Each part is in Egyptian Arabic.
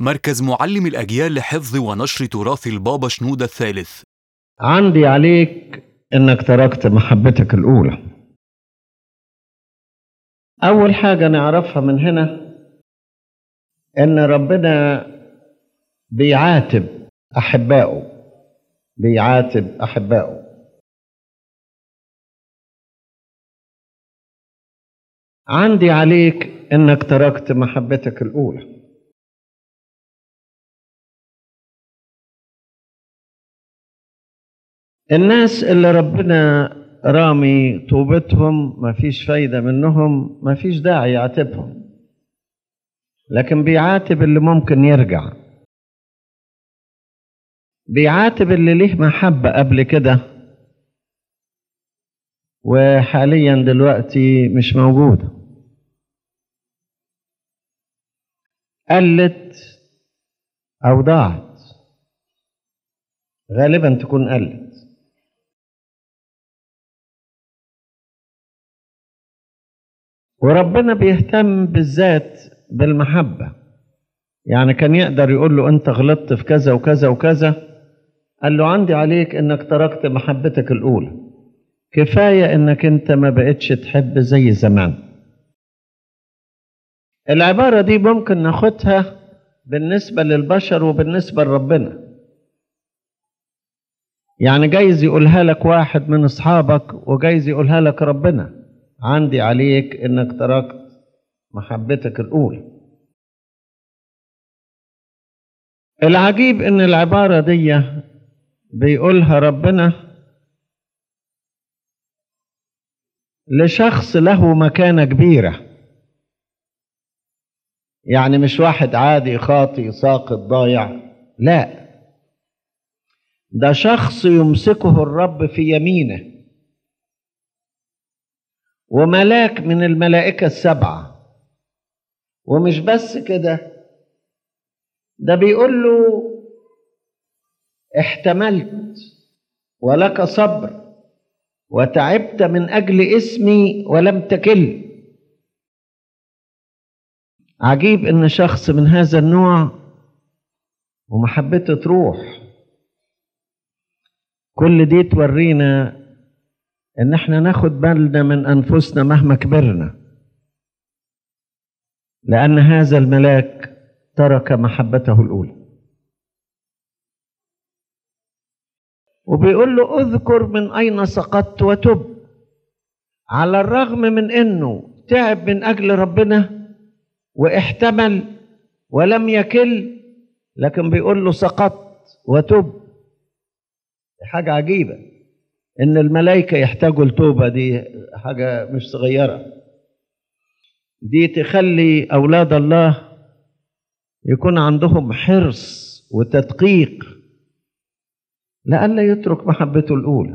مركز معلم الأجيال لحفظ ونشر تراث البابا شنودة الثالث عندي عليك انك تركت محبتك الاولى اول حاجه نعرفها من هنا ان ربنا بيعاتب احبائه بيعاتب احبائه عندي عليك انك تركت محبتك الاولى الناس اللي ربنا رامي توبتهم مفيش فايدة منهم مفيش داعي يعاتبهم لكن بيعاتب اللي ممكن يرجع بيعاتب اللي ليه محبة قبل كده وحاليا دلوقتي مش موجودة قلت أو ضاعت غالبا تكون قلت وربنا بيهتم بالذات بالمحبة يعني كان يقدر يقول له أنت غلطت في كذا وكذا وكذا قال له عندي عليك أنك تركت محبتك الأولى كفاية أنك أنت ما بقتش تحب زي زمان العبارة دي ممكن ناخدها بالنسبة للبشر وبالنسبة لربنا يعني جايز يقولها لك واحد من أصحابك وجايز يقولها لك ربنا عندي عليك انك تركت محبتك الاولى العجيب ان العباره دي بيقولها ربنا لشخص له مكانه كبيره يعني مش واحد عادي خاطي ساقط ضايع لا ده شخص يمسكه الرب في يمينه وملاك من الملائكة السبعة ومش بس كده ده بيقول له احتملت ولك صبر وتعبت من أجل اسمي ولم تكل عجيب إن شخص من هذا النوع ومحبته تروح كل دي تورينا ان احنا ناخد بالنا من انفسنا مهما كبرنا لان هذا الملاك ترك محبته الاولى وبيقول له اذكر من اين سقطت وتب على الرغم من انه تعب من اجل ربنا واحتمل ولم يكل لكن بيقول له سقطت وتب حاجه عجيبه ان الملائكه يحتاجوا التوبه دي حاجه مش صغيره دي تخلي اولاد الله يكون عندهم حرص وتدقيق لئلا يترك محبته الاولى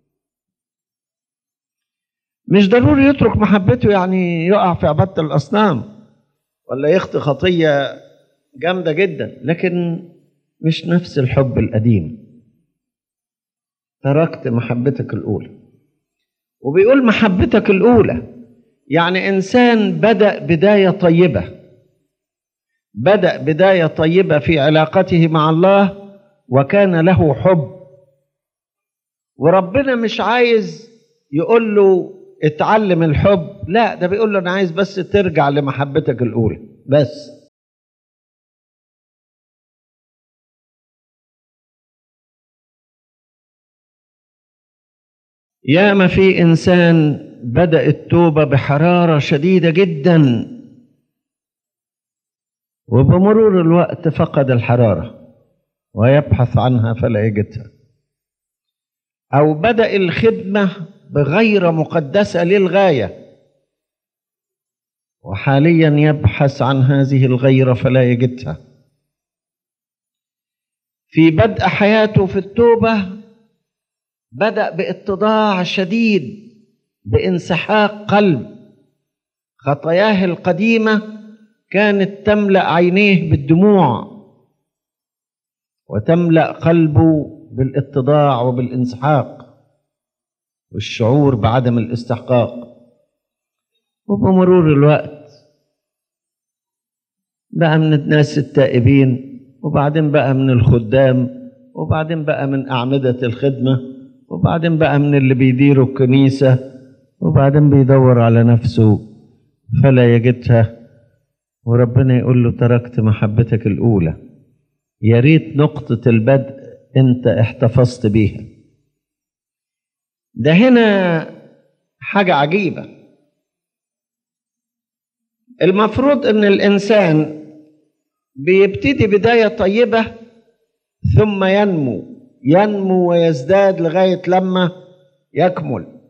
مش ضروري يترك محبته يعني يقع في عباده الاصنام ولا يخطي خطيه جامده جدا لكن مش نفس الحب القديم تركت محبتك الأولى وبيقول محبتك الأولى يعني إنسان بدأ بداية طيبة بدأ بداية طيبة في علاقته مع الله وكان له حب وربنا مش عايز يقول له اتعلم الحب لا ده بيقول له أنا عايز بس ترجع لمحبتك الأولى بس ياما في انسان بدا التوبه بحراره شديده جدا وبمرور الوقت فقد الحراره ويبحث عنها فلا يجدها او بدا الخدمه بغير مقدسه للغايه وحاليا يبحث عن هذه الغيره فلا يجدها في بدء حياته في التوبه بدأ باتضاع شديد بانسحاق قلب خطاياه القديمة كانت تملأ عينيه بالدموع وتملأ قلبه بالاتضاع وبالانسحاق والشعور بعدم الاستحقاق وبمرور الوقت بقى من الناس التائبين وبعدين بقى من الخدام وبعدين بقى من أعمدة الخدمة وبعدين بقى من اللي بيديروا الكنيسة وبعدين بيدور على نفسه فلا يجدها وربنا يقول له تركت محبتك الأولى يا ريت نقطة البدء أنت احتفظت بيها ده هنا حاجة عجيبة المفروض أن الإنسان بيبتدي بداية طيبة ثم ينمو ينمو ويزداد لغاية لما يكمل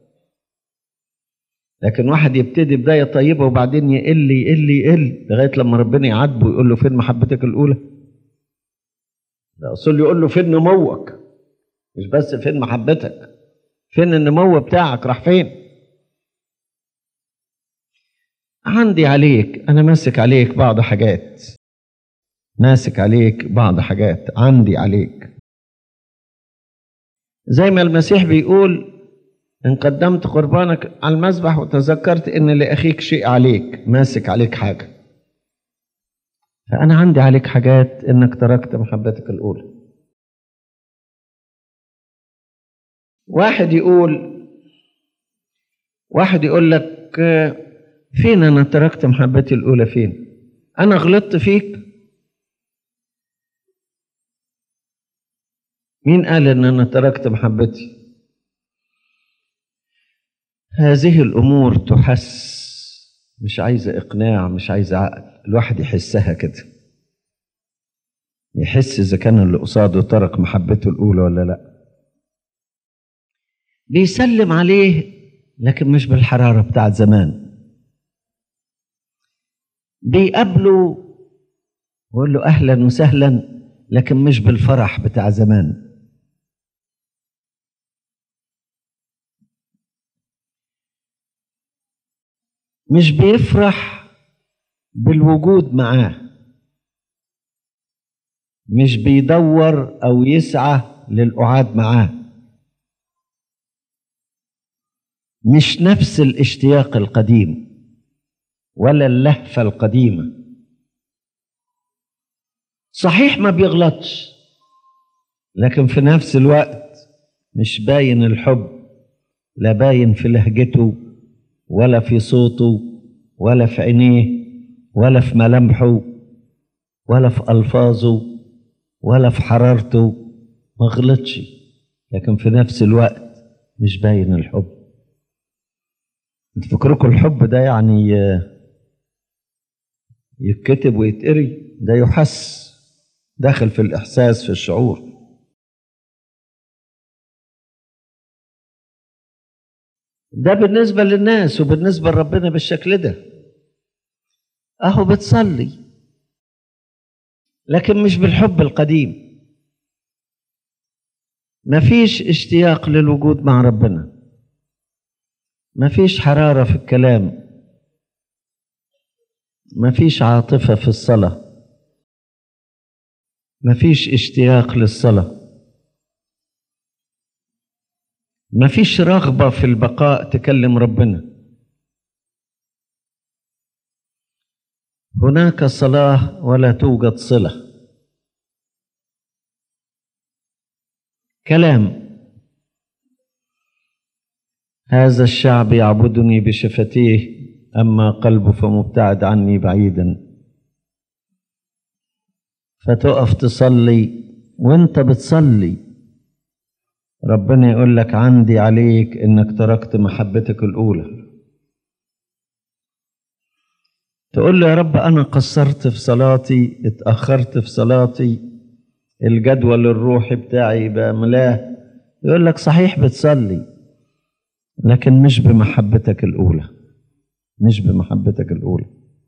لكن واحد يبتدي بداية طيبة وبعدين يقل يقل يقل لغاية لما ربنا يعاتبه ويقول له فين محبتك الأولى ده أصل يقول له فين نموك مش بس فين محبتك فين النمو بتاعك راح فين عندي عليك أنا ماسك عليك بعض حاجات ماسك عليك بعض حاجات عندي عليك زي ما المسيح بيقول إن قدمت قربانك على المذبح وتذكرت إن لأخيك شيء عليك ماسك عليك حاجة فأنا عندي عليك حاجات إنك تركت محبتك الأولى واحد يقول واحد يقول لك فين أنا تركت محبتي الأولى فين أنا غلطت فيك مين قال إن أنا تركت محبتي هذه الأمور تحس مش عايزة إقناع مش عايزة عقل الواحد يحسها كده يحس إذا كان اللي قصاده ترك محبته الأولى ولا لأ بيسلم عليه لكن مش بالحرارة بتاعت زمان بيقابله ويقول له أهلا وسهلا لكن مش بالفرح بتاع زمان مش بيفرح بالوجود معاه مش بيدور او يسعى للقعاد معاه مش نفس الاشتياق القديم ولا اللهفه القديمه صحيح ما بيغلطش لكن في نفس الوقت مش باين الحب لا باين في لهجته ولا في صوته ولا في عينيه ولا في ملامحه ولا في ألفاظه ولا في حرارته ما غلطش لكن في نفس الوقت مش باين الحب انت فكركم الحب ده يعني يتكتب ويتقري ده يحس داخل في الإحساس في الشعور ده بالنسبة للناس وبالنسبة لربنا بالشكل ده أهو بتصلي لكن مش بالحب القديم مفيش اشتياق للوجود مع ربنا مفيش حرارة في الكلام مفيش عاطفة في الصلاة مفيش اشتياق للصلاه ما فيش رغبة في البقاء تكلم ربنا هناك صلاة ولا توجد صلة كلام هذا الشعب يعبدني بشفتيه أما قلبه فمبتعد عني بعيدا فتقف تصلي وانت بتصلي ربنا يقول لك عندي عليك انك تركت محبتك الاولى تقول له يا رب انا قصرت في صلاتي اتاخرت في صلاتي الجدول الروحي بتاعي بقى ملاه يقول لك صحيح بتصلي لكن مش بمحبتك الاولى مش بمحبتك الاولى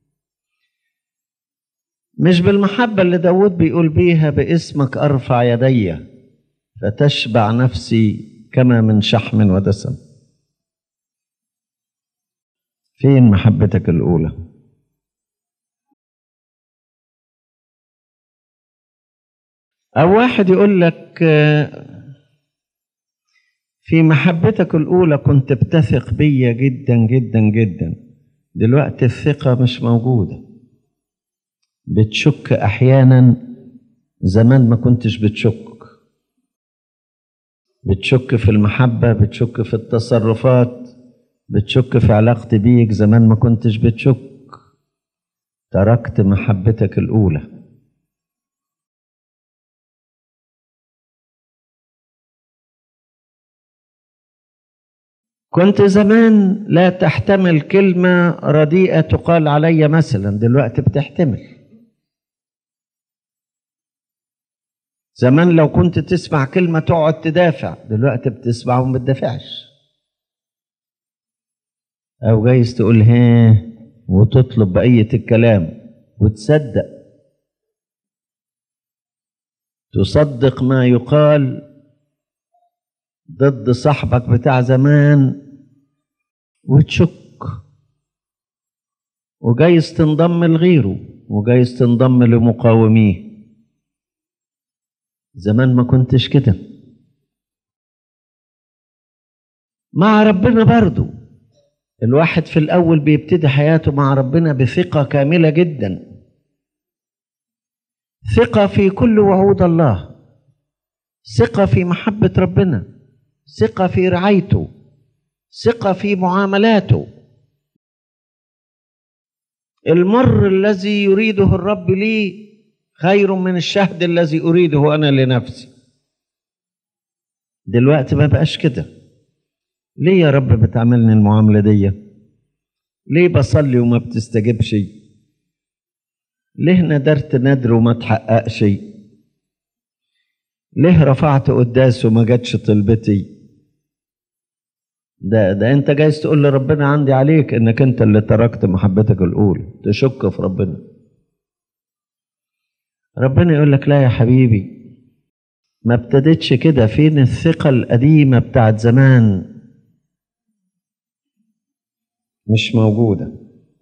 مش بالمحبه اللي داود بيقول بيها باسمك ارفع يدي فتشبع نفسي كما من شحم ودسم فين محبتك الاولى او واحد يقول لك في محبتك الاولى كنت بتثق بيا جدا جدا جدا دلوقتي الثقه مش موجوده بتشك احيانا زمان ما كنتش بتشك بتشك في المحبة بتشك في التصرفات بتشك في علاقتي بيك زمان ما كنتش بتشك تركت محبتك الأولى كنت زمان لا تحتمل كلمة رديئة تقال علي مثلا دلوقتي بتحتمل زمان لو كنت تسمع كلمة تقعد تدافع دلوقتي بتسمع وما بتدافعش أو جايز تقول ها وتطلب بقية الكلام وتصدق تصدق ما يقال ضد صاحبك بتاع زمان وتشك وجايز تنضم لغيره وجايز تنضم لمقاوميه زمان ما كنتش كده مع ربنا برضو الواحد في الأول بيبتدي حياته مع ربنا بثقة كاملة جدا ثقة في كل وعود الله ثقة في محبة ربنا ثقة في رعايته ثقة في معاملاته المر الذي يريده الرب لي خير من الشهد الذي أريده أنا لنفسي دلوقتي ما بقاش كده ليه يا رب بتعاملني المعاملة دي ليه بصلي وما بتستجبش ليه ندرت ندر وما تحققش ليه رفعت قداس وما جاتش طلبتي ده ده انت جايز تقول لربنا عندي عليك انك انت اللي تركت محبتك الاولى تشك في ربنا ربنا يقول لك لا يا حبيبي ما ابتدتش كده فين الثقة القديمة بتاعت زمان مش موجودة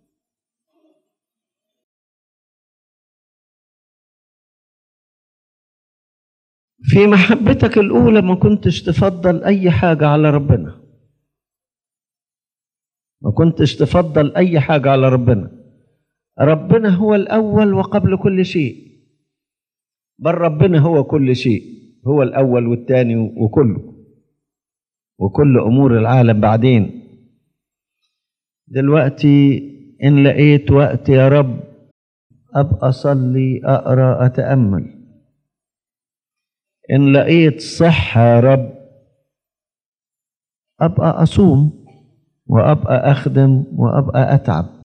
في محبتك الأولى ما كنتش تفضل أي حاجة على ربنا ما كنتش تفضل أي حاجة على ربنا ربنا هو الأول وقبل كل شيء بل ربنا هو كل شيء هو الأول والثاني وكله وكل أمور العالم بعدين دلوقتي إن لقيت وقت يا رب أبقى أصلي أقرأ أتأمل إن لقيت صحة يا رب أبقى أصوم وأبقى أخدم وأبقى أتعب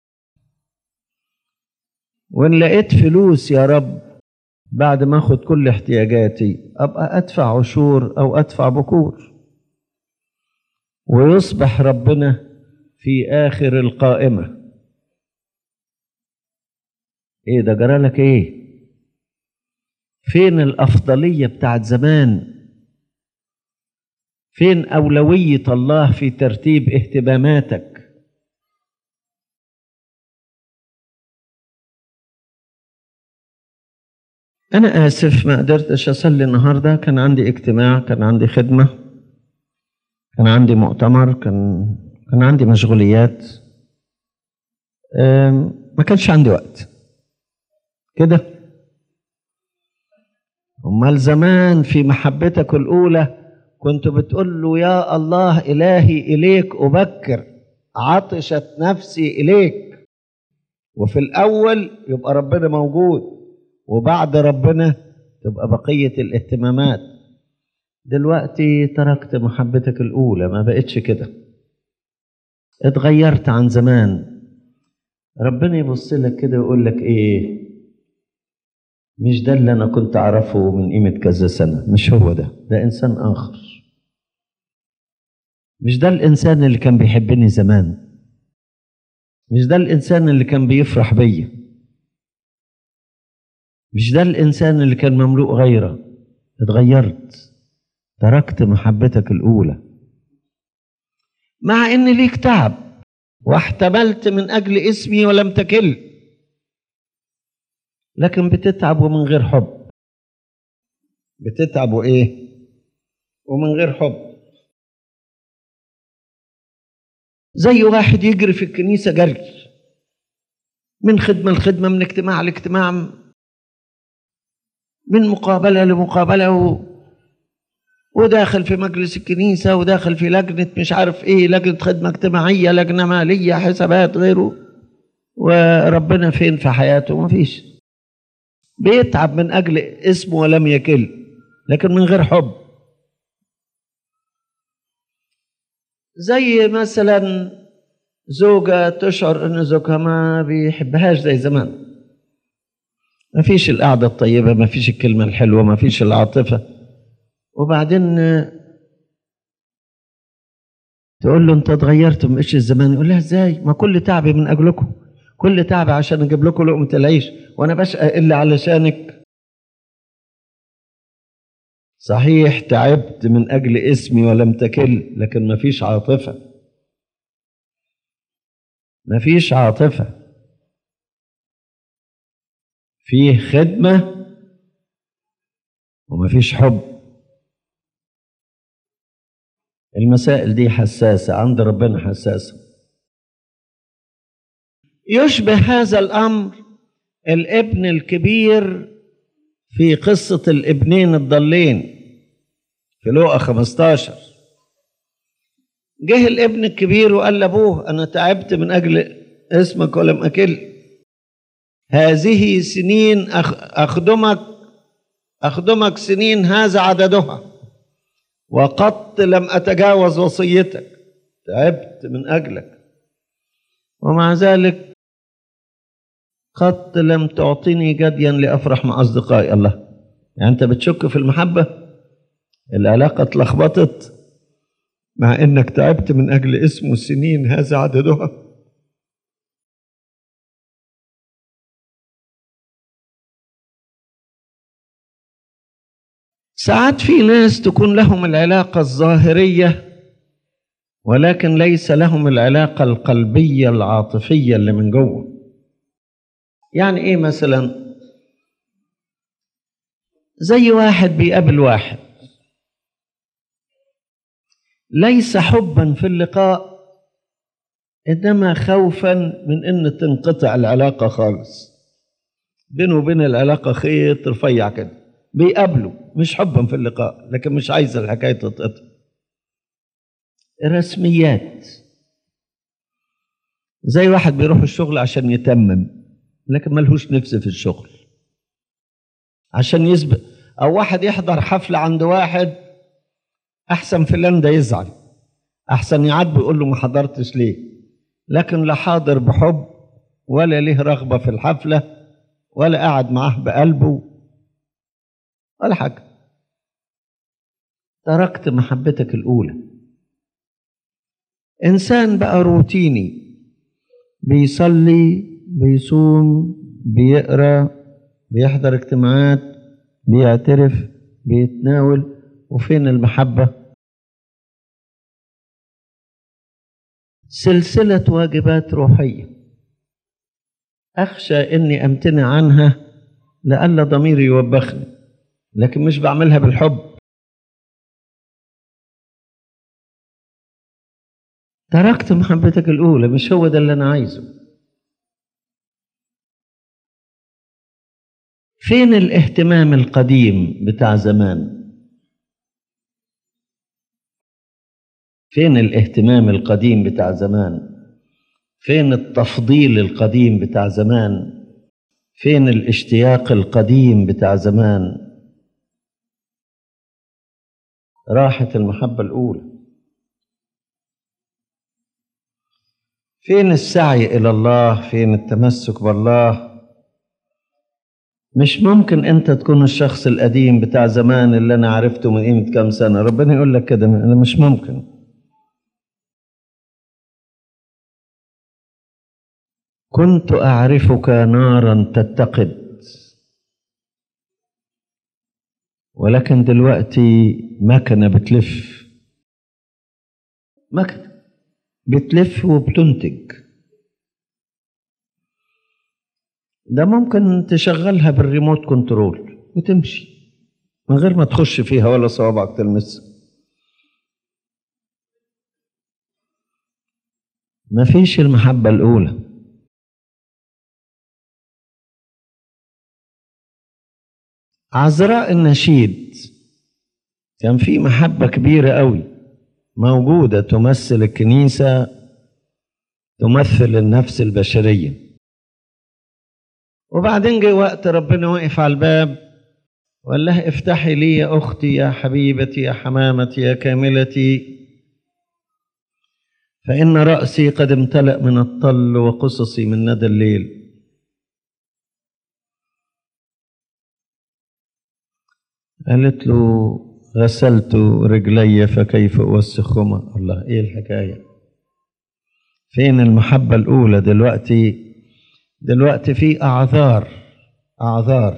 وإن لقيت فلوس يا رب بعد ما أخد كل احتياجاتي أبقى أدفع عشور أو أدفع بكور ويصبح ربنا في آخر القائمة إيه ده جرالك إيه فين الأفضلية بتاعت زمان فين أولوية الله في ترتيب اهتماماتك أنا آسف ما قدرتش أصلي النهاردة كان عندي اجتماع كان عندي خدمة كان عندي مؤتمر كان كان عندي مشغوليات ما كانش عندي وقت كده أمال زمان في محبتك الأولى كنت بتقول له يا الله إلهي إليك أبكر عطشت نفسي إليك وفي الأول يبقى ربنا موجود وبعد ربنا تبقى بقية الاهتمامات دلوقتي تركت محبتك الأولى ما بقتش كده اتغيرت عن زمان ربنا يبص لك كده ويقول لك ايه مش ده اللي انا كنت اعرفه من قيمة كذا سنة مش هو ده ده انسان اخر مش ده الانسان اللي كان بيحبني زمان مش ده الانسان اللي كان بيفرح بيا مش ده الانسان اللي كان مملوء غيره اتغيرت تركت محبتك الاولى مع ان ليك تعب واحتملت من اجل اسمي ولم تكل لكن بتتعب ومن غير حب بتتعب وايه ومن غير حب زي واحد يجري في الكنيسة جري من خدمة لخدمة من اجتماع لاجتماع من مقابلة لمقابلة و... وداخل في مجلس الكنيسة وداخل في لجنة مش عارف ايه لجنة خدمة اجتماعية لجنة مالية حسابات غيره وربنا فين في حياته مفيش بيتعب من أجل اسمه ولم يكل لكن من غير حب زي مثلا زوجة تشعر ان زوجها ما بيحبهاش زي زمان ما فيش القعدة الطيبة ما فيش الكلمة الحلوة ما فيش العاطفة وبعدين تقول له انت اتغيرت ما بقتش الزمان يقول لها ازاي ما كل تعبي من اجلكم كل تعبي عشان اجيب لكم لقمة العيش وانا بشقى الا علشانك صحيح تعبت من اجل اسمي ولم تكل لكن ما فيش عاطفة ما فيش عاطفة فيه خدمة وما فيش حب المسائل دي حساسة عند ربنا حساسة يشبه هذا الأمر الابن الكبير في قصة الابنين الضالين في لوقا 15 جه الابن الكبير وقال لأبوه أنا تعبت من أجل اسمك ولم أكل هذه سنين أخدمك أخدمك سنين هذا عددها وقط لم أتجاوز وصيتك تعبت من أجلك ومع ذلك قط لم تعطني جديا لأفرح مع أصدقائي الله يعني أنت بتشك في المحبة العلاقة اتلخبطت مع إنك تعبت من أجل اسمه سنين هذا عددها ساعات في ناس تكون لهم العلاقة الظاهرية ولكن ليس لهم العلاقة القلبية العاطفية اللي من جوه يعني ايه مثلا زي واحد بيقابل واحد ليس حبا في اللقاء انما خوفا من ان تنقطع العلاقة خالص بينه وبين العلاقة خيط رفيع كده بيقابله مش حبا في اللقاء لكن مش عايز الحكايه تتقطع رسميات زي واحد بيروح الشغل عشان يتمم لكن ملهوش نفس في الشغل عشان يسبق او واحد يحضر حفله عند واحد احسن فلان ده يزعل احسن يعاتبه يقول له ما حضرتش ليه لكن لا حاضر بحب ولا ليه رغبه في الحفله ولا قاعد معاه بقلبه ولا حاجة تركت محبتك الأولى إنسان بقى روتيني بيصلي بيصوم بيقرأ بيحضر اجتماعات بيعترف بيتناول وفين المحبة سلسلة واجبات روحية أخشى إني أمتنع عنها لئلا ضميري يوبخني لكن مش بعملها بالحب تركت محبتك الأولى مش هو ده اللي أنا عايزه فين الاهتمام القديم بتاع زمان فين الاهتمام القديم بتاع زمان فين التفضيل القديم بتاع زمان فين الاشتياق القديم بتاع زمان راحت المحبة الأولى فين السعي إلى الله فين التمسك بالله مش ممكن أنت تكون الشخص القديم بتاع زمان اللي أنا عرفته من قيمة كام سنة ربنا يقول لك كده مش ممكن كنت أعرفك نارا تتقد ولكن دلوقتي مكنة بتلف مكنة بتلف وبتنتج ده ممكن تشغلها بالريموت كنترول وتمشي من غير ما تخش فيها ولا صوابعك تلمسها مفيش المحبة الأولى عذراء النشيد كان في محبة كبيرة قوي موجودة تمثل الكنيسة تمثل النفس البشرية وبعدين جه وقت ربنا وقف على الباب وقال لها افتحي لي يا أختي يا حبيبتي يا حمامتي يا كاملتي فإن رأسي قد امتلأ من الطل وقصصي من ندى الليل قالت له غسلت رجلي فكيف أوسخهما الله إيه الحكاية فين المحبة الأولى دلوقتي دلوقتي في أعذار أعذار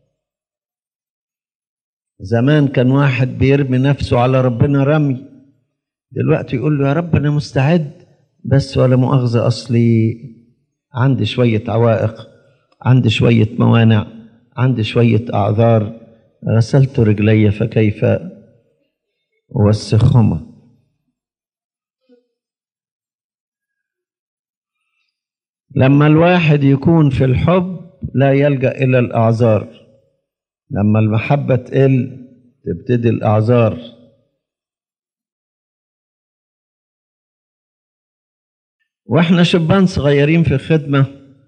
زمان كان واحد بيرمي نفسه على ربنا رمي دلوقتي يقول له يا رب أنا مستعد بس ولا مؤاخذة أصلي عندي شوية عوائق عندي شوية موانع عندي شوية أعذار غسلت رجلي فكيف أوسخهما لما الواحد يكون في الحب لا يلجأ إلى الأعذار لما المحبة تقل تبتدي الأعذار واحنا شبان صغيرين في خدمة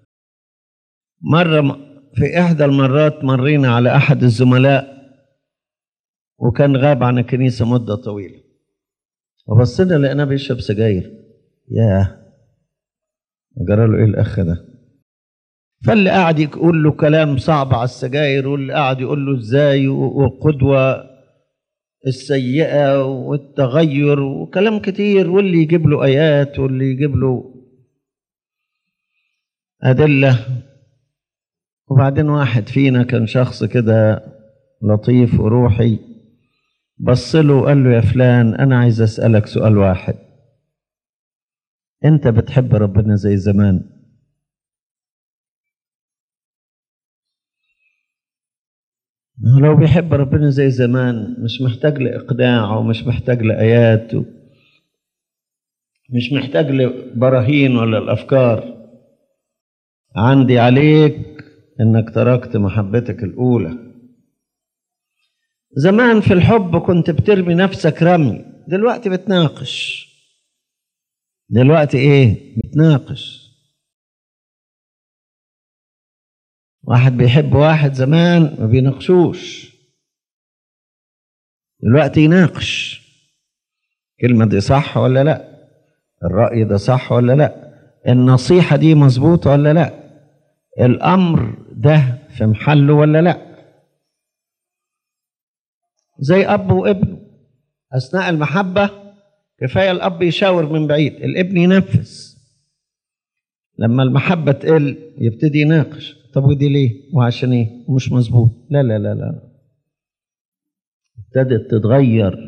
مرة في إحدى المرات مرينا على أحد الزملاء وكان غاب عن الكنيسة مدة طويلة وبصينا لقيناه بيشرب سجاير ياه جرى له ايه الاخ ده فاللي قاعد يقول له كلام صعب على السجاير واللي قاعد يقول له ازاي والقدوة السيئة والتغير وكلام كتير واللي يجيب له آيات واللي يجيب له أدلة وبعدين واحد فينا كان شخص كده لطيف وروحي بص له وقال له يا فلان أنا عايز أسألك سؤال واحد أنت بتحب ربنا زي زمان لو بيحب ربنا زي زمان مش محتاج لإقناع ومش محتاج لآيات مش محتاج لبراهين ولا الأفكار عندي عليك إنك تركت محبتك الأولى زمان في الحب كنت بترمي نفسك رمي دلوقتي بتناقش دلوقتي ايه بتناقش واحد بيحب واحد زمان ما بيناقشوش دلوقتي يناقش الكلمة دي صح ولا لا الرأي ده صح ولا لا النصيحة دي مظبوطة ولا لا الأمر ده في محله ولا لا زي أب وابنه أثناء المحبة كفاية الأب يشاور من بعيد الابن ينفذ لما المحبة تقل يبتدي يناقش طب ودي ليه وعشان ايه ومش مظبوط لا لا لا لا ابتدت تتغير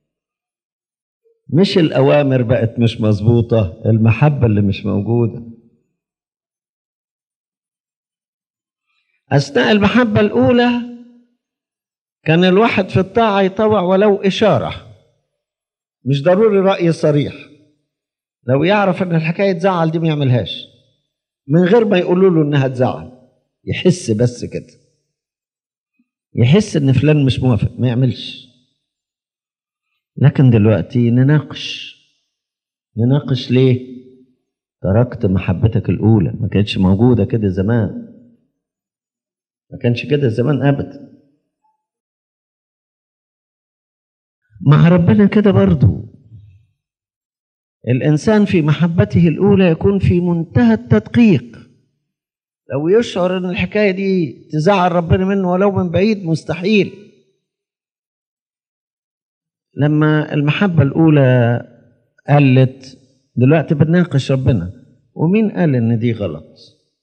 مش الأوامر بقت مش مظبوطة المحبة اللي مش موجودة أثناء المحبة الأولى كان الواحد في الطاعة يطوع ولو إشارة مش ضروري رأي صريح لو يعرف ان الحكاية تزعل دي ما يعملهاش من غير ما يقولوا له انها تزعل يحس بس كده يحس ان فلان مش موافق ما يعملش لكن دلوقتي نناقش نناقش ليه تركت محبتك الاولى ما كانتش موجودة كده زمان ما كانش كده زمان ابدا مع ربنا كده برضو الإنسان في محبته الأولى يكون في منتهى التدقيق لو يشعر أن الحكاية دي تزعل ربنا منه ولو من بعيد مستحيل لما المحبة الأولى قلت دلوقتي بنناقش ربنا ومين قال إن دي غلط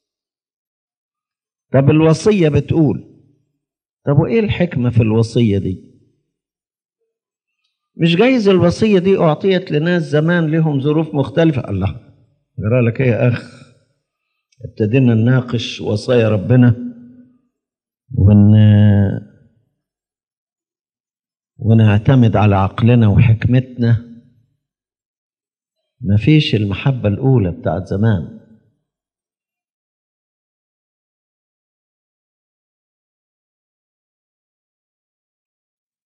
طب الوصية بتقول طب وإيه الحكمة في الوصية دي مش جايز الوصية دي أعطيت لناس زمان لهم ظروف مختلفة الله جرى لك إيه يا أخ ابتدينا نناقش وصايا ربنا ون ونعتمد على عقلنا وحكمتنا مفيش المحبة الأولى بتاعت زمان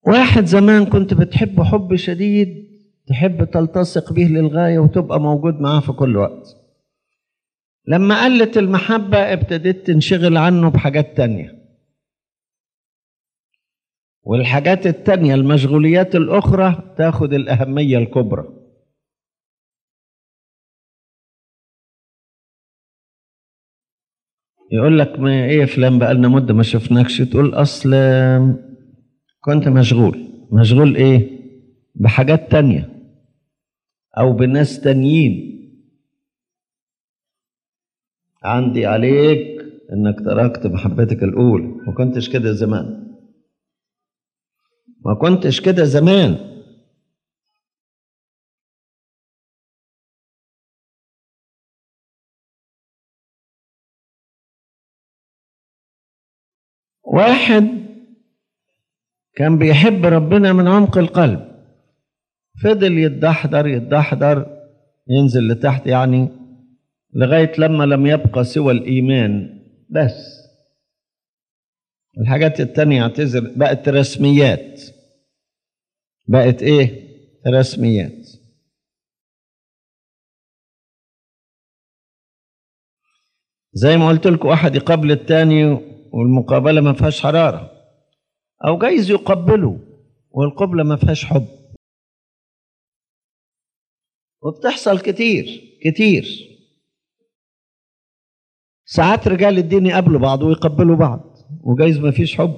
واحد زمان كنت بتحبه حب شديد تحب تلتصق به للغاية وتبقى موجود معاه في كل وقت لما قلت المحبة ابتديت تنشغل عنه بحاجات تانية والحاجات التانية المشغوليات الأخرى تاخد الأهمية الكبرى يقول لك ما ايه يا فلان بقالنا مدة ما شفناكش تقول أصل كنت مشغول مشغول ايه بحاجات تانية أو بناس تانيين عندي عليك انك تركت محبتك الاولى ما كنتش كده زمان ما كنتش كده زمان واحد كان بيحب ربنا من عمق القلب فضل يتدحضر يتدحضر ينزل لتحت يعني لغاية لما لم يبقى سوى الإيمان بس الحاجات التانية اعتذر بقت رسميات بقت ايه رسميات زي ما قلت لكم واحد يقابل التاني والمقابلة ما فيهاش حرارة أو جايز يقبله والقبلة ما فيهاش حب وبتحصل كتير كتير ساعات رجال الدين يقابلوا بعض ويقبلوا بعض وجايز ما فيش حب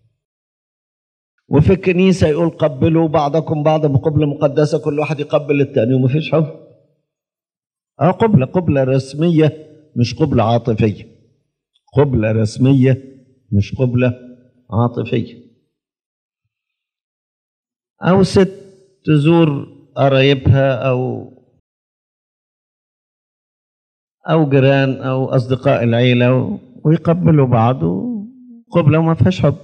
وفي الكنيسة يقول قبلوا بعضكم بعضا بقبلة مقدسة كل واحد يقبل التاني وما فيش حب اه قبلة قبلة رسمية مش قبلة عاطفية قبلة رسمية مش قبلة عاطفية أو ست تزور قرايبها أو أو جيران أو أصدقاء العيلة ويقبلوا بعض قبلة وما فيهاش حب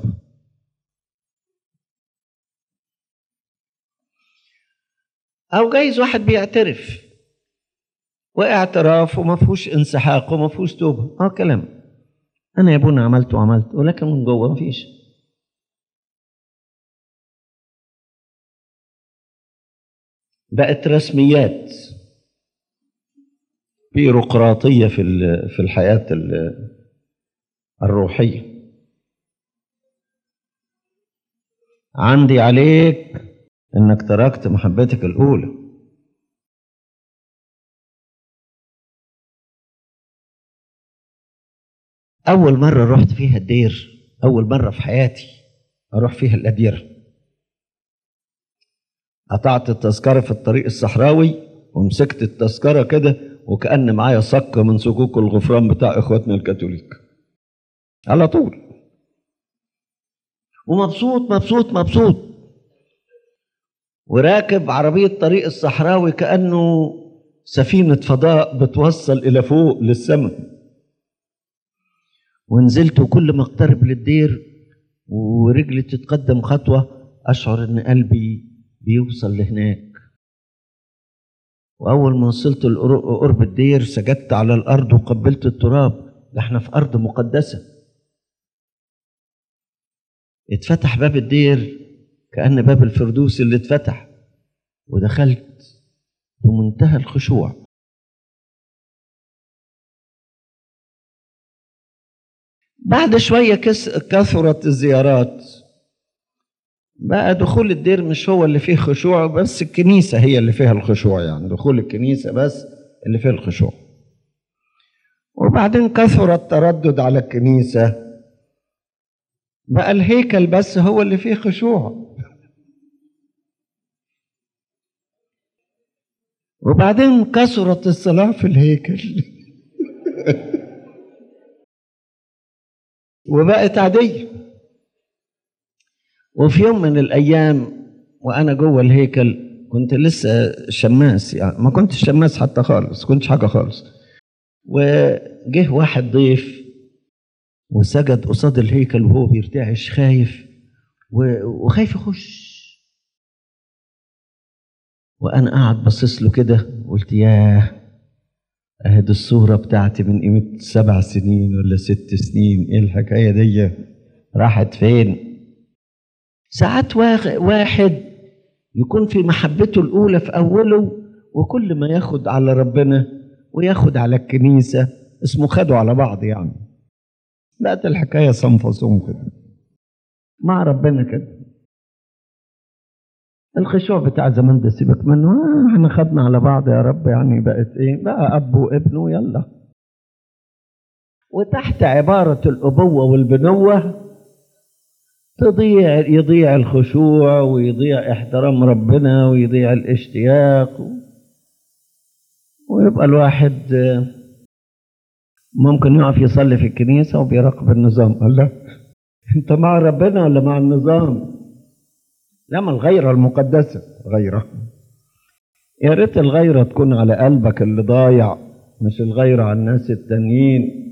أو جايز واحد بيعترف واعتراف وما فيهوش انسحاق وما فيهوش توبة اه كلام أنا يا ابونا عملت وعملت ولكن من جوه ما فيش بقت رسميات بيروقراطية في في الحياة الروحية عندي عليك انك تركت محبتك الاولى اول مره رحت فيها الدير اول مره في حياتي اروح فيها الاديره قطعت التذكره في الطريق الصحراوي ومسكت التذكره كده وكأن معايا صك من صكوك الغفران بتاع اخواتنا الكاثوليك على طول ومبسوط مبسوط مبسوط وراكب عربية طريق الصحراوي كأنه سفينة فضاء بتوصل إلى فوق للسماء ونزلت وكل ما اقترب للدير ورجلي تتقدم خطوة أشعر إن قلبي بيوصل لهناك وأول ما وصلت لقرب الدير سجدت على الأرض وقبلت التراب ده احنا في أرض مقدسة اتفتح باب الدير كأن باب الفردوس اللي اتفتح ودخلت بمنتهى الخشوع بعد شوية كثرت الزيارات بقى دخول الدير مش هو اللي فيه خشوع بس الكنيسة هي اللي فيها الخشوع يعني دخول الكنيسة بس اللي فيه الخشوع وبعدين كثر التردد على الكنيسة بقى الهيكل بس هو اللي فيه خشوع وبعدين كثرت الصلاة في الهيكل وبقت عادية وفي يوم من الأيام وأنا جوه الهيكل كنت لسه شماس يعني ما كنتش شماس حتى خالص كنتش حاجة خالص وجه واحد ضيف وسجد قصاد الهيكل وهو بيرتعش خايف وخايف يخش وانا قاعد باصص له كده قلت ياه اهي الصورة بتاعتي من قيمة سبع سنين ولا ست سنين ايه الحكاية دي راحت فين ساعات واغ- واحد يكون في محبته الأولى في أوله وكل ما ياخد على ربنا وياخد على الكنيسة اسمه خدوا على بعض يعني بقت الحكاية صنف صنف كده مع ربنا كده الخشوع بتاع زمان ده سيبك منه آه احنا خدنا على بعض يا رب يعني بقت ايه بقى اب وابن يلا وتحت عبارة الأبوة والبنوة تضيع يضيع الخشوع ويضيع احترام ربنا ويضيع الاشتياق و- ويبقى الواحد آه، ممكن يقف يصلي في الكنيسة وبيراقب النظام الله انت مع ربنا ولا مع النظام لا ما الغيرة المقدسة غيرة يا ريت الغيرة تكون على قلبك اللي ضايع مش الغيرة على الناس التانيين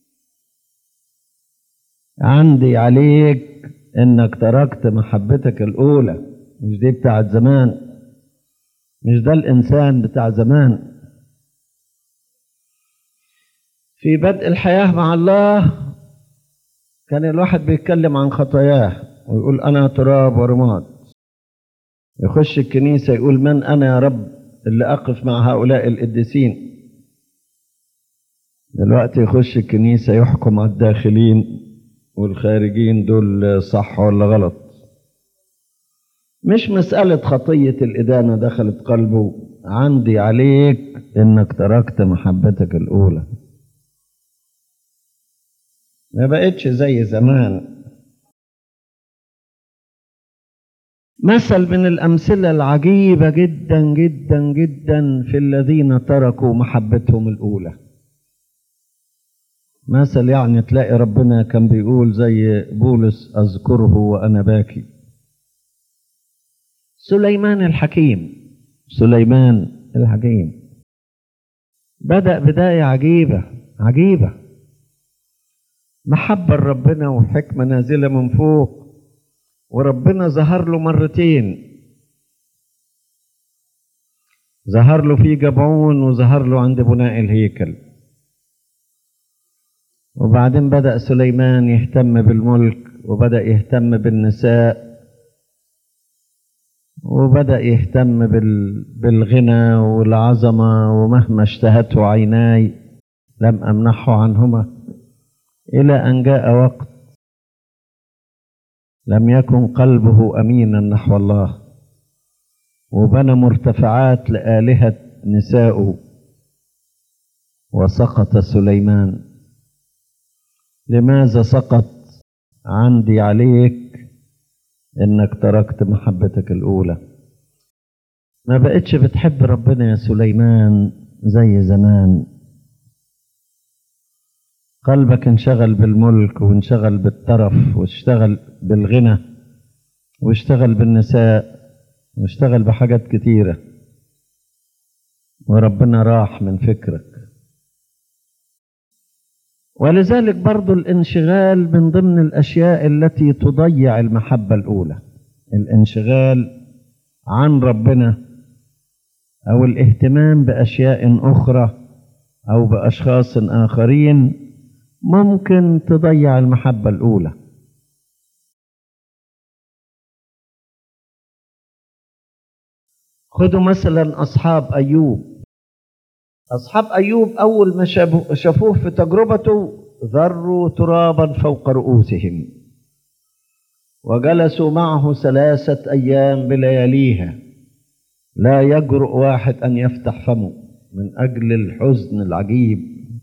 عندي عليك انك تركت محبتك الاولى مش دي بتاعت زمان مش ده الانسان بتاع زمان في بدء الحياة مع الله كان الواحد بيتكلم عن خطاياه ويقول أنا تراب ورماد يخش الكنيسة يقول من أنا يا رب اللي أقف مع هؤلاء القديسين دلوقتي يخش الكنيسة يحكم على الداخلين والخارجين دول صح ولا غلط مش مسألة خطية الإدانة دخلت قلبه عندي عليك إنك تركت محبتك الأولى ما بقتش زي زمان مثل من الأمثلة العجيبة جدا جدا جدا في الذين تركوا محبتهم الأولى مثل يعني تلاقي ربنا كان بيقول زي بولس أذكره وأنا باكي سليمان الحكيم سليمان الحكيم بدأ بداية عجيبة عجيبة محبة لربنا وحكمة نازلة من فوق وربنا ظهر له مرتين ظهر له في جبعون وظهر له عند بناء الهيكل وبعدين بدأ سليمان يهتم بالملك وبدأ يهتم بالنساء وبدأ يهتم بال... بالغنى والعظمة ومهما اشتهته عيناي لم أمنحه عنهما إلى أن جاء وقت لم يكن قلبه أمينا نحو الله وبنى مرتفعات لآلهة نساءه وسقط سليمان لماذا سقط عندي عليك انك تركت محبتك الاولى ما بقتش بتحب ربنا يا سليمان زي زمان قلبك انشغل بالملك وانشغل بالترف واشتغل بالغنى واشتغل بالنساء واشتغل بحاجات كتيرة وربنا راح من فكرك ولذلك برضو الانشغال من ضمن الأشياء التي تضيع المحبة الأولى الانشغال عن ربنا أو الاهتمام بأشياء أخرى أو بأشخاص آخرين ممكن تضيع المحبة الأولى خذوا مثلا أصحاب أيوب أصحاب أيوب أول ما شافوه شافوه في تجربته ذروا ترابا فوق رؤوسهم وجلسوا معه ثلاثة أيام بلياليها لا يجرؤ واحد أن يفتح فمه من أجل الحزن العجيب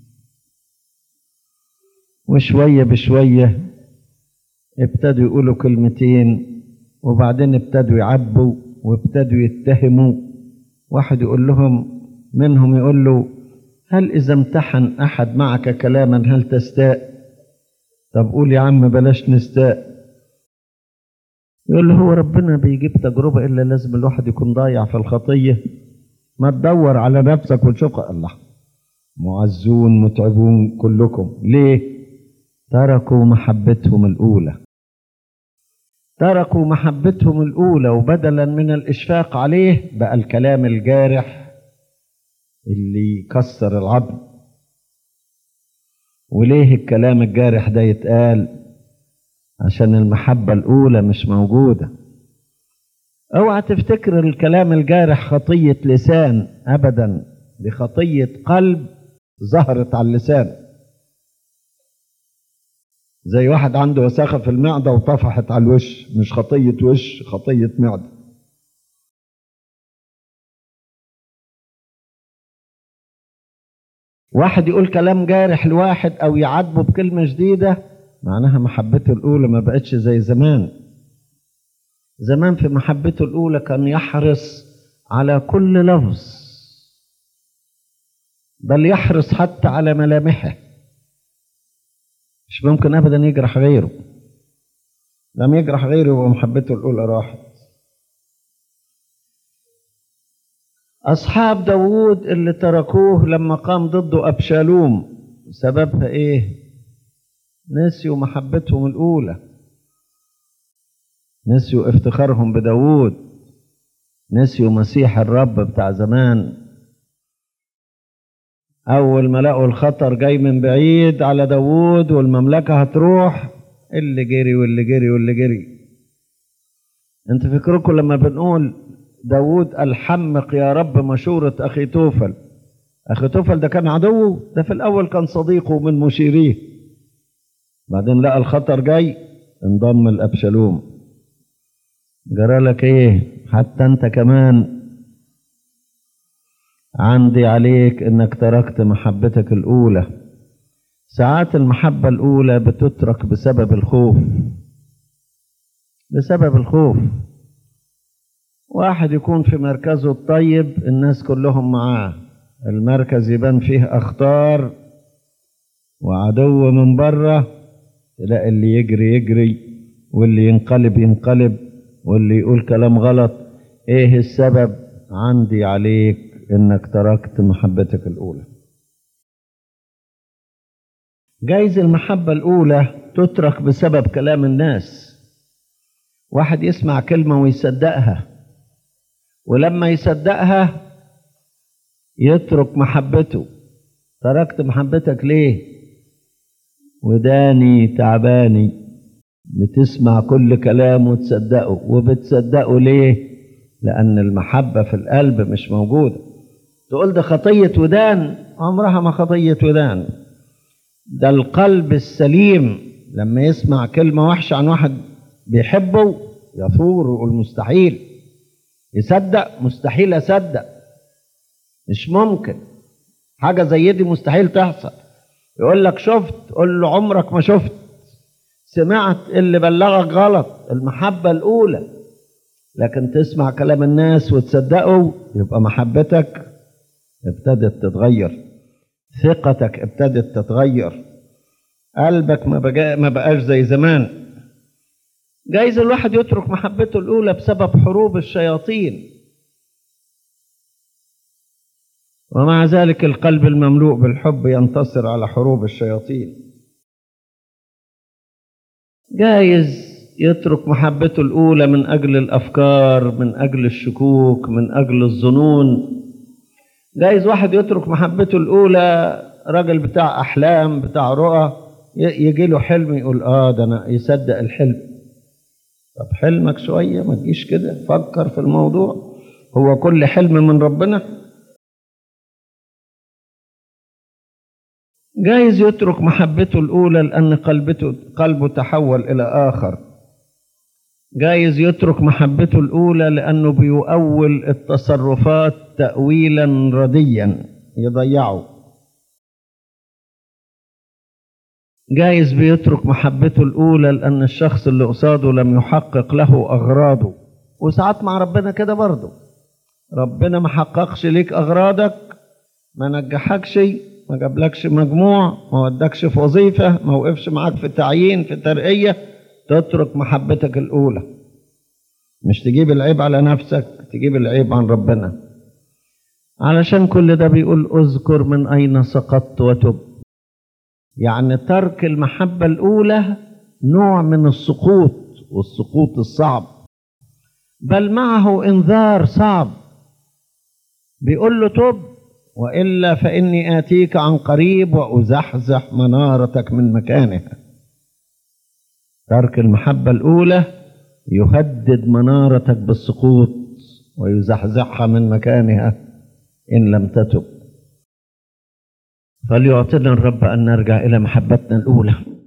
وشوية بشوية ابتدوا يقولوا كلمتين وبعدين ابتدوا يعبوا وابتدوا يتهموا واحد يقول لهم منهم يقول له هل إذا امتحن أحد معك كلاما هل تستاء طب قول يا عم بلاش نستاء يقول له هو ربنا بيجيب تجربة إلا لازم الواحد يكون ضايع في الخطية ما تدور على نفسك وتشوف الله معزون متعبون كلكم ليه تركوا محبتهم الأولى تركوا محبتهم الأولى وبدلا من الإشفاق عليه بقى الكلام الجارح اللي يكسر العظم وليه الكلام الجارح ده يتقال عشان المحبة الأولى مش موجودة اوعى تفتكر الكلام الجارح خطية لسان أبدا دي خطية قلب ظهرت على اللسان زي واحد عنده وساخة في المعدة وطفحت على الوش مش خطية وش خطية معدة واحد يقول كلام جارح لواحد او يعاتبه بكلمة جديدة معناها محبته الاولى ما بقتش زي زمان زمان في محبته الاولى كان يحرص على كل لفظ بل يحرص حتى على ملامحه مش ممكن ابدا يجرح غيره لم يجرح غيره يبقى محبته الاولى راحت أصحاب داوود اللي تركوه لما قام ضده أبشالوم سببها إيه؟ نسيوا محبتهم الأولى نسيوا افتخارهم بداوود نسيوا مسيح الرب بتاع زمان أول ما لقوا الخطر جاي من بعيد على داوود والمملكة هتروح اللي جري واللي جري واللي جري انت فكركم لما بنقول داود الحمق يا رب مشورة أخي توفل أخي توفل ده كان عدوه ده في الأول كان صديقه من مشيريه بعدين لقى الخطر جاي انضم الأبشالوم جرى لك ايه حتى انت كمان عندي عليك انك تركت محبتك الاولى ساعات المحبة الاولى بتترك بسبب الخوف بسبب الخوف واحد يكون في مركزه الطيب الناس كلهم معاه المركز يبان فيه اخطار وعدو من بره تلاقي اللي يجري يجري واللي ينقلب ينقلب واللي يقول كلام غلط ايه السبب عندي عليك انك تركت محبتك الاولى جايز المحبة الاولى تترك بسبب كلام الناس واحد يسمع كلمة ويصدقها ولما يصدقها يترك محبته تركت محبتك ليه وداني تعباني بتسمع كل كلام وتصدقه وبتصدقه ليه لأن المحبة في القلب مش موجودة تقول ده خطية ودان عمرها ما خطية ودان ده القلب السليم لما يسمع كلمة وحشة عن واحد بيحبه يثور ويقول مستحيل يصدق مستحيل أصدق مش ممكن حاجة زي دي مستحيل تحصل يقول لك شفت قول له عمرك ما شفت سمعت اللي بلغك غلط المحبة الأولى لكن تسمع كلام الناس وتصدقه يبقى محبتك ابتدت تتغير ثقتك ابتدت تتغير قلبك ما, بقى ما بقاش زي زمان جايز الواحد يترك محبته الأولى بسبب حروب الشياطين ومع ذلك القلب المملوء بالحب ينتصر على حروب الشياطين جايز يترك محبته الأولى من أجل الأفكار من أجل الشكوك من أجل الظنون جايز واحد يترك محبته الأولى راجل بتاع أحلام بتاع رؤى يجي له حلم يقول آه ده أنا يصدق الحلم طب حلمك شوية ما تجيش كده فكر في الموضوع هو كل حلم من ربنا جايز يترك محبته الأولى لأن قلبته قلبه تحول إلى آخر جايز يترك محبته الأولى لأنه بيؤول التصرفات تأويلا رديا يضيعه جايز بيترك محبته الأولى لأن الشخص اللي قصاده لم يحقق له أغراضه وساعات مع ربنا كده برضه ربنا ما حققش ليك أغراضك ما نجحكش ما جابلكش مجموع ما ودكش في وظيفة ما وقفش معاك في تعيين في ترقية تترك محبتك الأولى مش تجيب العيب على نفسك تجيب العيب عن ربنا علشان كل ده بيقول اذكر من أين سقطت وتب يعني ترك المحبة الأولى نوع من السقوط والسقوط الصعب بل معه انذار صعب بيقول له تب والا فاني اتيك عن قريب وازحزح منارتك من مكانها ترك المحبة الأولى يهدد منارتك بالسقوط ويزحزحها من مكانها إن لم تتب فليعطنا الرب أن نرجع إلى محبتنا الأولى